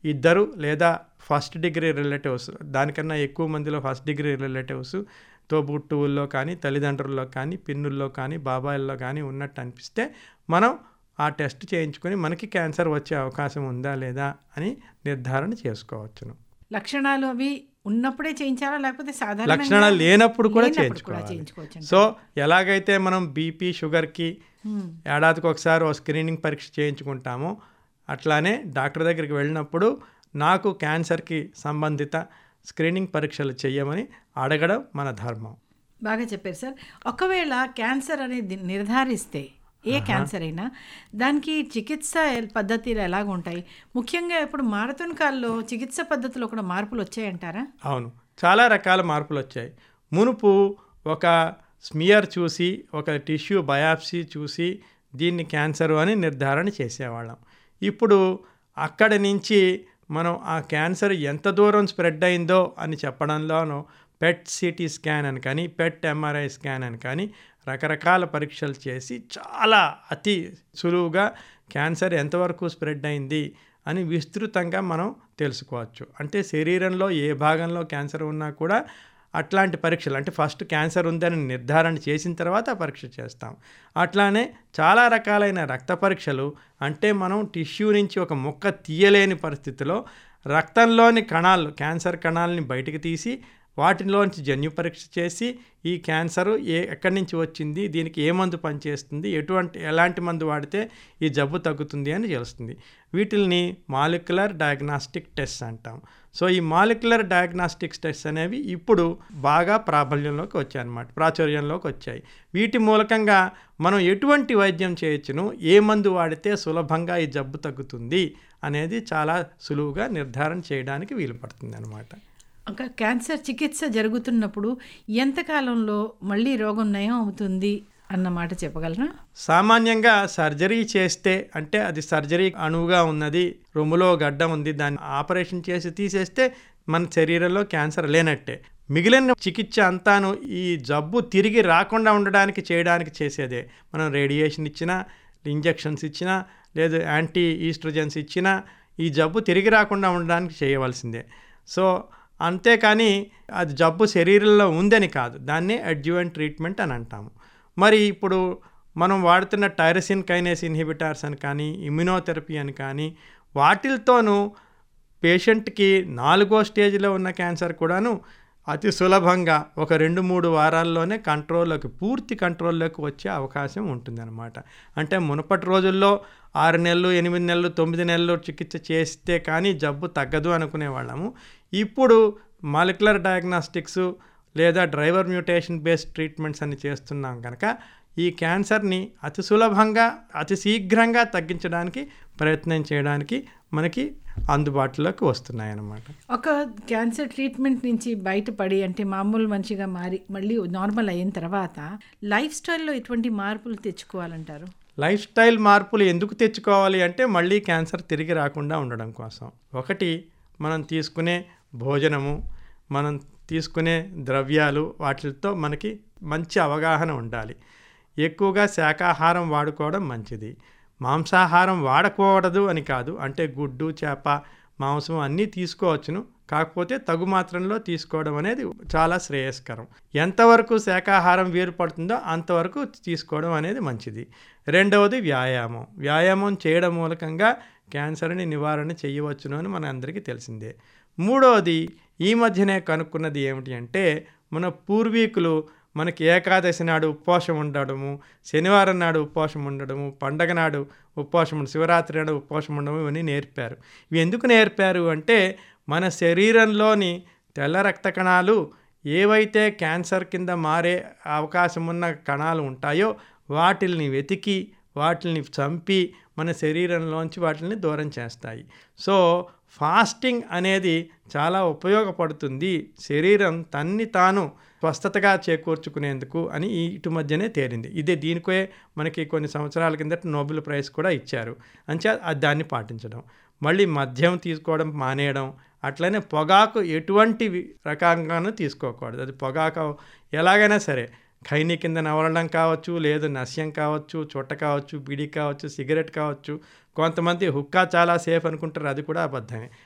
ఇద్దరు లేదా first degree relatives దానికన్నా ఎక్కువ మందిలో ఫస్ట్ డిగ్రీ రిలేటివ్స్ తోబుట్టువుల్లో కానీ తల్లిదండ్రుల్లో కానీ పిన్నుల్లో కానీ బాబాయిల్లో కానీ ఉన్నట్టు అనిపిస్తే మనం ఆ టెస్ట్ చేయించుకొని మనకి క్యాన్సర్ వచ్చే అవకాశం ఉందా లేదా అని నిర్ధారణ చేసుకోవచ్చును లక్షణాలు అవి ఉన్నప్పుడే చేయించాలా లేకపోతే సాధారణ లక్షణాలు లేనప్పుడు కూడా కూడా చేయించుకోవాలి చేయించుకోవచ్చు సో ఎలాగైతే మనం బీపీ షుగర్కి ఏడాదికి ఒకసారి ఓ స్క్రీనింగ్ పరీక్ష చేయించుకుంటామో అట్లానే డాక్టర్ దగ్గరికి వెళ్ళినప్పుడు నాకు క్యాన్సర్కి సంబంధిత స్క్రీనింగ్ పరీక్షలు చేయమని అడగడం మన ధర్మం బాగా చెప్పారు సార్ ఒకవేళ క్యాన్సర్ అనేది నిర్ధారిస్తే ఏ క్యాన్సర్ అయినా దానికి చికిత్స ఎల్- పద్ధతులు ఎలాగ ఉంటాయి ముఖ్యంగా ఇప్పుడు మారథాన్ కాల్లో చికిత్స పద్ధతిలో కూడా మార్పులు వచ్చాయంటారా అవును చాలా రకాల మార్పులు వచ్చాయి మునుపు ఒక స్మియర్ చూసి ఒక టిష్యూ బయాప్సీ చూసి దీన్ని క్యాన్సర్ అని నిర్ధారణ చేసేవాళ్ళం ఇప్పుడు అక్కడి నుంచి మనం ఆ క్యాన్సర్ ఎంత దూరం స్ప్రెడ్ అయిందో అని చెప్పడంలోనూ పెట్ సిటీ స్కాన్ అని కానీ పెట్ ఎంఆర్ఐ స్కాన్ అని కానీ రకరకాల పరీక్షలు చేసి చాలా అతి సులువుగా క్యాన్సర్ ఎంతవరకు స్ప్రెడ్ అయింది అని విస్తృతంగా మనం తెలుసుకోవచ్చు అంటే శరీరంలో ఏ భాగంలో క్యాన్సర్ ఉన్నా కూడా అట్లాంటి పరీక్షలు అంటే ఫస్ట్ క్యాన్సర్ ఉందని నిర్ధారణ చేసిన తర్వాత ఆ పరీక్ష చేస్తాం అట్లానే చాలా రకాలైన రక్త పరీక్షలు అంటే మనం టిష్యూ నుంచి ఒక ముక్క తీయలేని పరిస్థితిలో రక్తంలోని కణాలు క్యాన్సర్ కణాలని బయటికి తీసి వాటిలోంచి జన్యు పరీక్ష చేసి ఈ క్యాన్సర్ ఏ ఎక్కడి నుంచి వచ్చింది దీనికి ఏ మందు పనిచేస్తుంది ఎటువంటి ఎలాంటి మందు వాడితే ఈ జబ్బు తగ్గుతుంది అని తెలుస్తుంది వీటిల్ని మాలిక్యులర్ డయాగ్నాస్టిక్ టెస్ట్ అంటాం సో ఈ మాలిక్యులర్ డయాగ్నాస్టిక్స్ టెస్ట్ అనేవి ఇప్పుడు బాగా ప్రాబల్యంలోకి వచ్చాయి అన్నమాట ప్రాచుర్యంలోకి వచ్చాయి వీటి మూలకంగా మనం ఎటువంటి వైద్యం చేయొచ్చును ఏ మందు వాడితే సులభంగా ఈ జబ్బు తగ్గుతుంది అనేది చాలా సులువుగా నిర్ధారణ చేయడానికి వీలు పడుతుంది అనమాట ఒక క్యాన్సర్ చికిత్స జరుగుతున్నప్పుడు ఎంతకాలంలో మళ్ళీ రోగం నయం అవుతుంది అన్న మాట చెప్పగలరా సామాన్యంగా సర్జరీ చేస్తే అంటే అది సర్జరీ అణువుగా ఉన్నది రొమ్ములో గడ్డ ఉంది దాన్ని ఆపరేషన్ చేసి తీసేస్తే మన శరీరంలో క్యాన్సర్ లేనట్టే మిగిలిన చికిత్స అంతాను ఈ జబ్బు తిరిగి రాకుండా ఉండడానికి చేయడానికి చేసేదే మనం రేడియేషన్ ఇచ్చినా ఇంజెక్షన్స్ ఇచ్చినా లేదు యాంటీ ఈస్ట్రోజన్స్ ఇచ్చినా ఈ జబ్బు తిరిగి రాకుండా ఉండడానికి చేయవలసిందే సో అంతేకాని అది జబ్బు శరీరంలో ఉందని కాదు దాన్నే అడ్జువెంట్ ట్రీట్మెంట్ అని అంటాము మరి ఇప్పుడు మనం వాడుతున్న టైరసిన్ కైనేస్ ఇన్హిబిటార్స్ అని కానీ ఇమ్యునోథెరపీ అని కానీ వాటిల్తోనూ పేషెంట్కి నాలుగో స్టేజ్లో ఉన్న క్యాన్సర్ కూడాను అతి సులభంగా ఒక రెండు మూడు వారాల్లోనే కంట్రోల్లోకి పూర్తి కంట్రోల్లోకి వచ్చే అవకాశం ఉంటుందన్నమాట అంటే మునుపటి రోజుల్లో ఆరు నెలలు ఎనిమిది నెలలు తొమ్మిది నెలలు చికిత్స చేస్తే కానీ జబ్బు తగ్గదు అనుకునే వాళ్ళము ఇప్పుడు మాలిక్యులర్ డయాగ్నాస్టిక్స్ లేదా డ్రైవర్ మ్యూటేషన్ బేస్డ్ ట్రీట్మెంట్స్ అని చేస్తున్నాం కనుక ఈ క్యాన్సర్ని అతి సులభంగా అతి శీఘ్రంగా తగ్గించడానికి ప్రయత్నం చేయడానికి మనకి అందుబాటులోకి వస్తున్నాయి అన్నమాట ఒక క్యాన్సర్ ట్రీట్మెంట్ నుంచి బయటపడి అంటే మామూలు మనిషిగా మారి మళ్ళీ నార్మల్ అయిన తర్వాత లైఫ్ స్టైల్లో ఎటువంటి మార్పులు తెచ్చుకోవాలంటారు లైఫ్ స్టైల్ మార్పులు ఎందుకు తెచ్చుకోవాలి అంటే మళ్ళీ క్యాన్సర్ తిరిగి రాకుండా ఉండడం కోసం ఒకటి మనం తీసుకునే భోజనము మనం తీసుకునే ద్రవ్యాలు వాటితో మనకి మంచి అవగాహన ఉండాలి ఎక్కువగా శాకాహారం వాడుకోవడం మంచిది మాంసాహారం వాడకూడదు అని కాదు అంటే గుడ్డు చేప మాంసం అన్నీ తీసుకోవచ్చును కాకపోతే తగు మాత్రంలో తీసుకోవడం అనేది చాలా శ్రేయస్కరం ఎంతవరకు శాకాహారం వీలు పడుతుందో అంతవరకు తీసుకోవడం అనేది మంచిది రెండవది వ్యాయామం వ్యాయామం చేయడం మూలకంగా క్యాన్సర్ని నివారణ చేయవచ్చును అని మన అందరికీ తెలిసిందే మూడవది ఈ మధ్యనే కనుక్కున్నది ఏమిటి అంటే మన పూర్వీకులు మనకి ఏకాదశి నాడు ఉపవాసం ఉండడము శనివారం నాడు ఉపవాసం ఉండడము పండగ నాడు ఉపవాసం ఉండ శివరాత్రి నాడు ఉపవాసం ఉండడం ఇవన్నీ నేర్పారు ఇవి ఎందుకు నేర్పారు అంటే మన శరీరంలోని తెల్ల రక్త కణాలు ఏవైతే క్యాన్సర్ కింద మారే అవకాశం ఉన్న కణాలు ఉంటాయో వాటిల్ని వెతికి వాటిని చంపి మన శరీరంలోంచి వాటిని దూరం చేస్తాయి సో ఫాస్టింగ్ అనేది చాలా ఉపయోగపడుతుంది శరీరం తన్ని తాను స్వస్థతగా చేకూర్చుకునేందుకు అని ఈ ఇటు మధ్యనే తేలింది ఇదే దీనికే మనకి కొన్ని సంవత్సరాల కిందట నోబెల్ ప్రైజ్ కూడా ఇచ్చారు అంచే అది దాన్ని పాటించడం మళ్ళీ మద్యం తీసుకోవడం మానేయడం అట్లనే పొగాకు ఎటువంటి రకంగానూ తీసుకోకూడదు అది పొగాకు ఎలాగైనా సరే ఖైనీ కింద నవలడం కావచ్చు లేదు నస్యం కావచ్చు చుట్ట కావచ్చు బీడీ కావచ్చు సిగరెట్ కావచ్చు కొంతమంది హుక్కా చాలా సేఫ్ అనుకుంటారు అది కూడా అబద్ధమే